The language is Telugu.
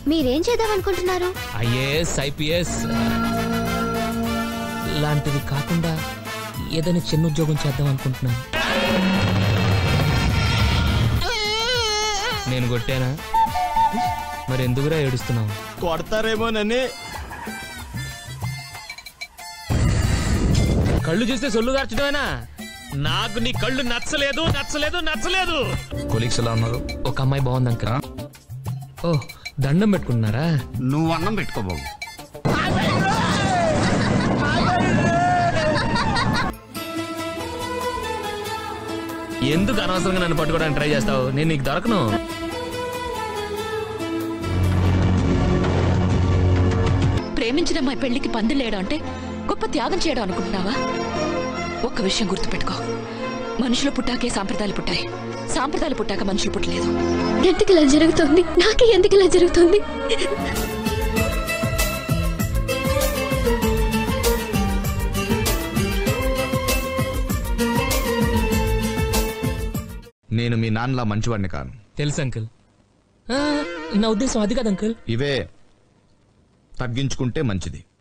మీరేం చేద్దాం అనుకుంటున్నారు ఐఏఎస్ ఐపీఎస్ లాంటివి కాకుండా ఏదైనా చిన్న ఉద్యోగం చేద్దాం అనుకుంటున్నాను నేను కొట్టానా మరి ఎందుకురా ఏడుస్తున్నావు కొడతారేమోనని కళ్ళు చూస్తే సొల్లు గార్చడమేనా నాకు నీ కళ్ళు నచ్చలేదు నచ్చలేదు నచ్చలేదు కొలీగ్స్ ఎలా ఉన్నారు ఒక అమ్మాయి బాగుంది అంక ఓ దండం పెట్టుకున్నారా నువ్వు అన్నం పెట్టుకో బాబు ఎందుకు అనవసరంగా నన్ను పట్టుకోవడానికి ట్రై చేస్తావు నేను నీకు దొరకను ప్రేమించిన అమ్మాయి పెళ్లికి పందిలేయడం అంటే గొప్ప త్యాగం చేయడం అనుకుంటున్నావా ఒక్క విషయం గుర్తుపెట్టుకో మనుషులు పుట్టాకే సాంప్రదాయాలు పుట్టాయి సాంప్రదాయాలు పుట్టాక మనుషులు పుట్టలేదు ఎందుకు ఇలా జరుగుతుంది నాకే ఎందుకు ఇలా జరుగుతుంది నేను మీ నాన్నలా మంచివాడిని కాను తెలుసు అంకుల్ ఆ, నా ఉద్దేశం అది కాదు అంకుల్ ఇవే తగ్గించుకుంటే మంచిది